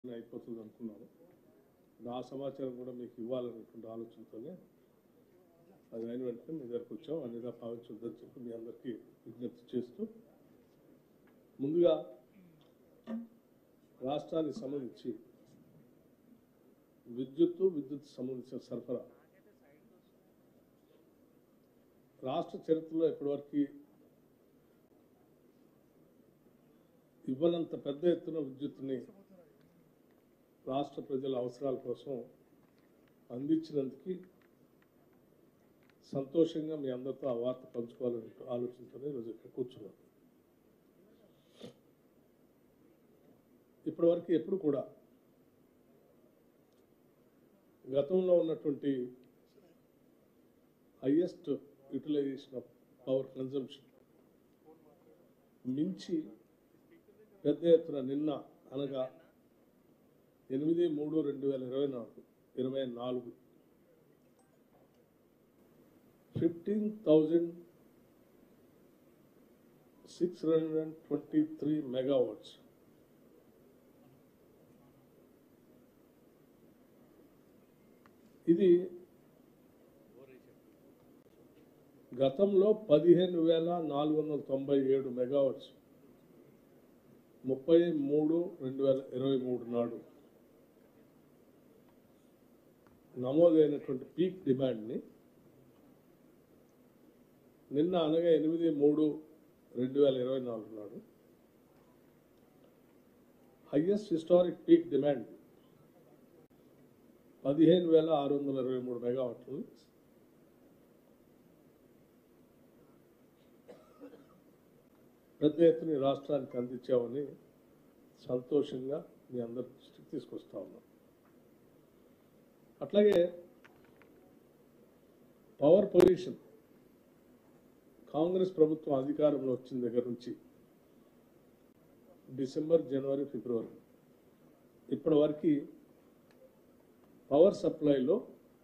అయిపోతుంది అనుకున్నాను నా సమాచారం కూడా మీకు ఇవ్వాలనేటువంటి ఆలోచనతోనే అది అయిన వెంటనే మీ దగ్గరకు వచ్చాం అన్నిగా భావించొద్దని చెప్పి మీ అందరికీ విజ్ఞప్తి చేస్తూ ముందుగా రాష్ట్రానికి సంబంధించి విద్యుత్తు విద్యుత్ సంబంధించిన సరఫరా రాష్ట్ర చరిత్రలో ఇప్పటివరకు ఇవ్వనంత పెద్ద ఎత్తున విద్యుత్తుని రాష్ట్ర ప్రజల అవసరాల కోసం అందించినందుకు సంతోషంగా మీ అందరితో ఆ వార్త పంచుకోవాలని ఆలోచనతోనే ఈరోజు ఇక్కడ కూర్చున్నాను ఇప్పటివరకు ఎప్పుడు కూడా గతంలో ఉన్నటువంటి highest utilisation of power consumption మించి పెద్ద ఎత్తున నిన్న అనగా ఎనిమిది మూడు రెండు వేల ఇరవై నాలుగు ఇరవై నాలుగు fifteen thousand six hundred and twenty three megawatts ఇది గతంలో పదిహేను వేల నాలుగు వందల తొంభై ఏడు మెగావాట్స్ ముప్పై మూడు రెండు వేల ఇరవై మూడు నాడు నమోదైనటువంటి పీక్ డిమాండ్ని నిన్న అనగా ఎనిమిది మూడు రెండు వేల ఇరవై నాలుగు నాడు హయ్యెస్ట్ హిస్టారిక్ పీక్ డిమాండ్ పదిహేను వేల ఆరు వందల ఇరవై మూడు మెగావాట్లు పెద్ద ఎత్తున ఈ రాష్ట్రానికి అందించామని సంతోషంగా మీ అందరి దృష్టికి తీసుకొస్తా ఉన్నాం అట్లాగే పవర్ పొల్యూషన్ కాంగ్రెస్ ప్రభుత్వం అధికారంలో వచ్చిన దగ్గర నుంచి డిసెంబర్ జనవరి ఫిబ్రవరి ఇప్పటి వరకు పవర్ సప్లైలో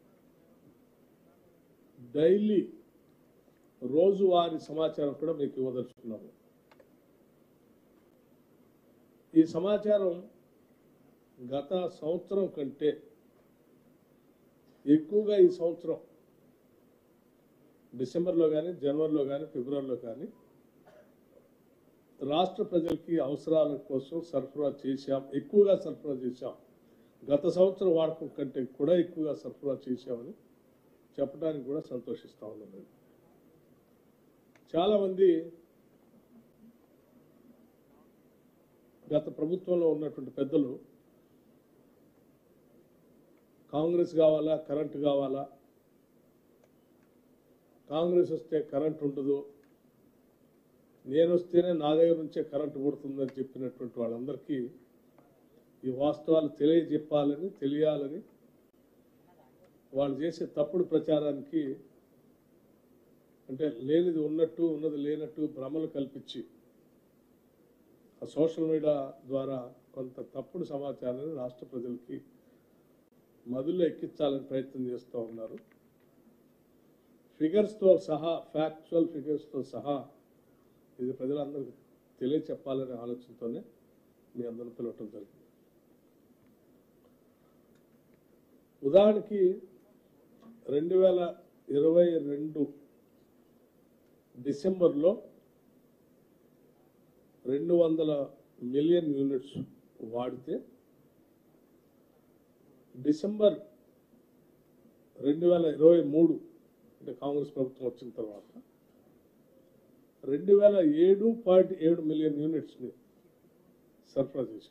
డైలీ రోజువారీ సమాచారం కూడా మీకు ఇవ్వదలుచుకున్నాము ఈ సమాచారం గత సంవత్సరం కంటే ఎక్కువగా ఈ సంవత్సరం డిసెంబర్లో కానీ జనవరిలో కానీ ఫిబ్రవరిలో కానీ రాష్ట్ర ప్రజలకి అవసరాల కోసం సరఫరా చేశాం ఎక్కువగా సరఫరా చేశాం గత సంవత్సరం వాడకం కంటే కూడా ఎక్కువగా సరఫరా చేశామని చెప్పడానికి కూడా సంతోషిస్తా ఉన్నాను నేను. చాలామంది గత ప్రభుత్వంలో ఉన్నటువంటి పెద్దలు కాంగ్రెస్ కావాలా కరెంటు కావాలా కాంగ్రెస్ వస్తే కరెంట్ ఉండదు నేను వస్తేనే నా దగ్గర నుంచే కరెంటు పుడుతుందని చెప్పినటువంటి వాళ్ళందరికీ ఈ వాస్తవాలు తెలియజెప్పాలని తెలియాలని వాళ్ళు చేసే తప్పుడు ప్రచారానికి అంటే లేనిది ఉన్నట్టు ఉన్నది లేనట్టు భ్రమలు కల్పించి ఆ సోషల్ మీడియా ద్వారా కొంత తప్పుడు సమాచారాన్ని రాష్ట్ర ప్రజలకి మధుల్లో ఎక్కించాలని ప్రయత్నం చేస్తూ ఉన్నారు ఫిగర్స్తో సహా ఫ్యాక్చువల్ ఫిగర్స్తో సహా ఇది ప్రజలందరికీ తెలియచెప్పాలనే ఆలోచనతోనే మీ అందరూ పిలవటం జరిగింది ఉదాహరణకి రెండు వేల ఇరవై రెండు డిసెంబర్లో రెండు వందల మిలియన్ యూనిట్స్ వాడితే డిసెంబర్ రెండు వేల ఇరవై మూడు అంటే కాంగ్రెస్ ప్రభుత్వం వచ్చిన తర్వాత రెండు వేల ఏడు పాయింట్ ఏడు మిలియన్ యూనిట్స్ని సరఫరా చేశాం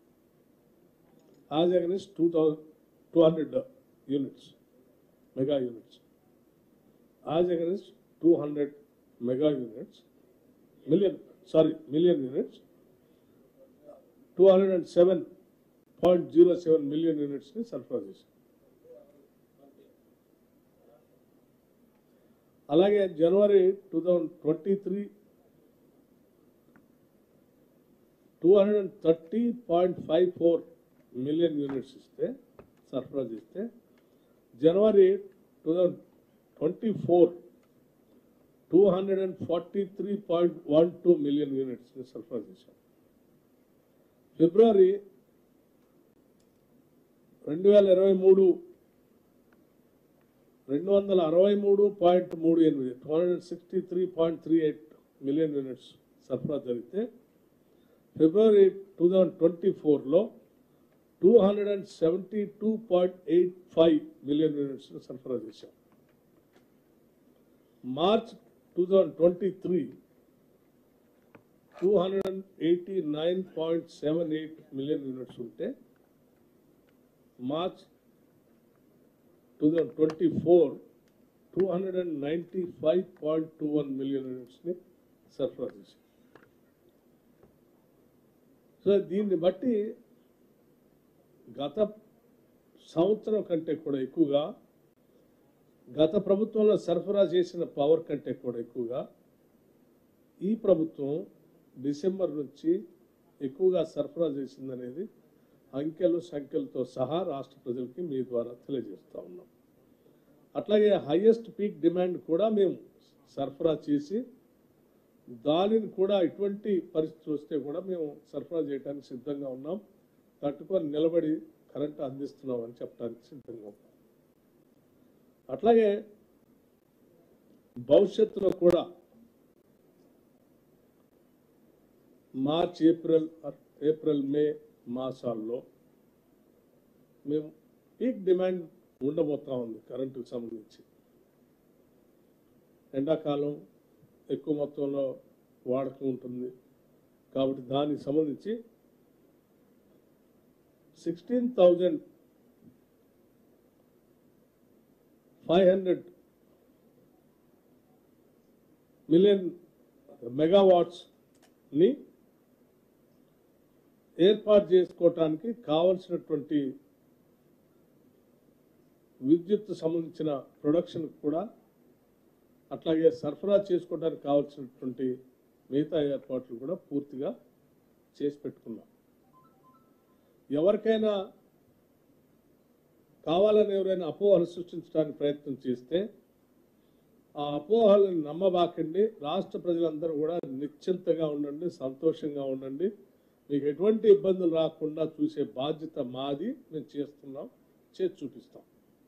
as against two thousand two hundred units mega units as against two hundred mega units million sorry million units two hundred and seven point zero seven million యూనిట్స్ని సరఫరా చేశాం అలాగే జనవరి two thousand twenty three two hundred and thirty point five four million units ఇస్తే సరఫరా చేస్తే జనవరి two thousand twenty four two hundred and forty three point one two million యూనిట్స్ని సరఫరా చేశాం ఫిబ్రవరి రెండు వేల ఇరవై మూడు రెండు వందల అరవై మూడు పాయింట్ మూడు ఎనిమిది two hundred sixty three point three eight million units సరఫరా జరిగితే ఫిబ్రవరి టూ థౌజండ్ ట్వంటీ ఫోర్లో two hundred and seventy two point eight five million units సరఫరా చేశాం March two thousand twenty three two hundred and eighty nine point seven eight million units ఉంటే March two thousand twenty four two hundred and ninety five point two one million యూనిట్స్ని సరఫరా చేశాం so దీన్ని బట్టి గత సంవత్సరం కంటే కూడా ఎక్కువగా గత ప్రభుత్వంలో సరఫరా చేసిన పవర్ కంటే కూడా ఎక్కువగా ఈ ప్రభుత్వం డిసెంబర్ నుంచి ఎక్కువగా సరఫరా చేసిందనేది అంకెలు సంఖ్యలతో సహా రాష్ట్ర ప్రజలకి మీ ద్వారా తెలియజేస్తా ఉన్నాం అట్లాగే హైయెస్ట్ పీక్ డిమాండ్ కూడా మేము సరఫరా చేసి దానిని కూడా ఇటువంటి పరిస్థితి వస్తే కూడా మేము సరఫరా చేయడానికి సిద్ధంగా ఉన్నాం తట్టుకొని నిలబడి కరెంట్ అందిస్తున్నాం అని చెప్పడానికి సిద్ధంగా ఉన్నాం అట్లాగే భవిష్యత్తులో కూడా మార్చ్ ఏప్రిల్ ఏప్రిల్ మే మాసాల్లో మేము పీక్ డిమాండ్ ఉండబోతా ఉంది కరెంటుకు సంబంధించి ఎండాకాలం ఎక్కువ మొత్తంలో వాడకం ఉంటుంది కాబట్టి దానికి సంబంధించి sixteen thousand five hundred million మెగావాట్స్ని ఏర్పాటు చేసుకోవటానికి కావలసినటువంటి విద్యుత్ సంబంధించిన ప్రొడక్షన్ కూడా అట్లాగే సరఫరా చేసుకోవడానికి కావాల్సినటువంటి మిగతా ఏర్పాట్లు కూడా పూర్తిగా చేసి పెట్టుకున్నాం ఎవరికైనా కావాలని ఎవరైనా అపోహలు సృష్టించడానికి ప్రయత్నం చేస్తే ఆ అపోహలను నమ్మబాకండి రాష్ట్ర ప్రజలందరూ కూడా నిశ్చింతగా ఉండండి సంతోషంగా ఉండండి మీకు ఎటువంటి ఇబ్బందులు రాకుండా చూసే బాధ్యత మాది మేము చేస్తున్నాం చేసి చూపిస్తాం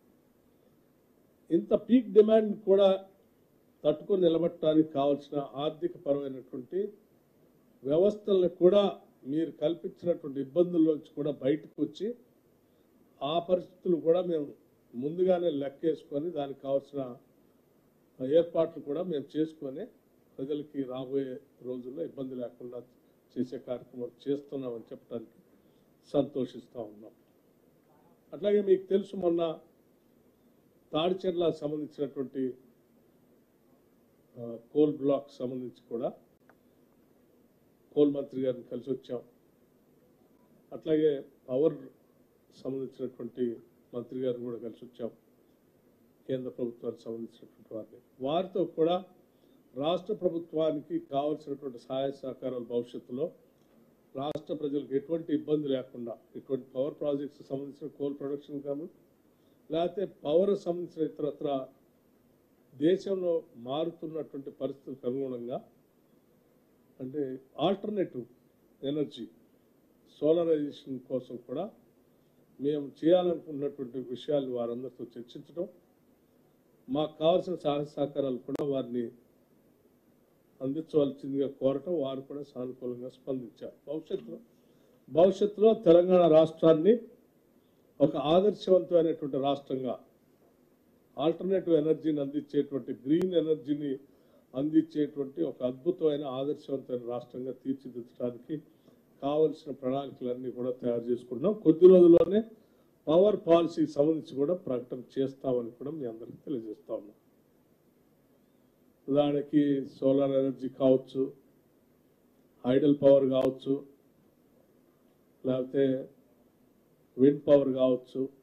ఇంత పీక్ డిమాండ్ కూడా తట్టుకొని నిలబట్టడానికి కావాల్సిన ఆర్థిక పరమైనటువంటి వ్యవస్థలను కూడా మీరు కల్పించినటువంటి ఇబ్బందుల్లోంచి కూడా బయటకు వచ్చి ఆ పరిస్థితులు కూడా మేము ముందుగానే లెక్కేసుకొని దానికి కావాల్సిన ఏర్పాట్లు కూడా మేము చేసుకొని ప్రజలకి రాబోయే రోజుల్లో ఇబ్బంది లేకుండా చేసే కార్యక్రమం చేస్తున్నామని చెప్పడానికి సంతోషిస్తూ ఉన్నాం అట్లాగే మీకు తెలుసు మొన్న తాడిచెర్ల సంబంధించినటువంటి ఆ, కోల్ బ్లాక్ సంబంధించి కూడా కోల్ మంత్రి గారిని కలిసి వచ్చాం అట్లాగే పవర్ సంబంధించినటువంటి మంత్రి గారిని కూడా కలిసి వచ్చాం కేంద్ర ప్రభుత్వానికి సంబంధించినటువంటి వారిని వారితో కూడా రాష్ట్ర ప్రభుత్వానికి కావాల్సినటువంటి సహాయ సహకారాలు భవిష్యత్తులో రాష్ట్ర ప్రజలకు ఎటువంటి ఇబ్బంది లేకుండా ఇటువంటి పవర్ ప్రాజెక్ట్స్ సంబంధించిన కోల్ ప్రొడక్షన్ కానీ లేకపోతే పవర్ సంబంధించిన ఇతరత్ర దేశంలో మారుతున్నటువంటి పరిస్థితులకు అనుగుణంగా అంటే ఆల్టర్నేటివ్ ఎనర్జీ సోలరైజేషన్ కోసం కూడా మేము చేయాలనుకున్నటువంటి విషయాలు వారందరితో చర్చించడం మాకు కావాల్సిన సహాయ సహకారాలు కూడా వారిని అందించవలసిందిగా కోరటం వారు కూడా సానుకూలంగా స్పందించారు భవిష్యత్తులో భవిష్యత్తులో తెలంగాణ రాష్ట్రాన్ని ఒక ఆదర్శవంతమైనటువంటి రాష్ట్రంగా ఆల్టర్నేటివ్ ఎనర్జీని అందించేటువంటి గ్రీన్ ఎనర్జీని అందించేటువంటి ఒక అద్భుతమైన ఆదర్శవంతమైన రాష్ట్రంగా తీర్చిదిద్దడానికి కావలసిన ప్రణాళికలన్నీ కూడా తయారు చేసుకుంటున్నాం కొద్ది రోజుల్లోనే పవర్ పాలసీ సంబంధించి కూడా ప్రకటన చేస్తామని కూడా మీ అందరికీ తెలియజేస్తా ఉన్నాం ఉదాహరణకి సోలార్ ఎనర్జీ కావచ్చు హైడల్ పవర్ కావచ్చు లేకపోతే విండ్ పవర్ కావచ్చు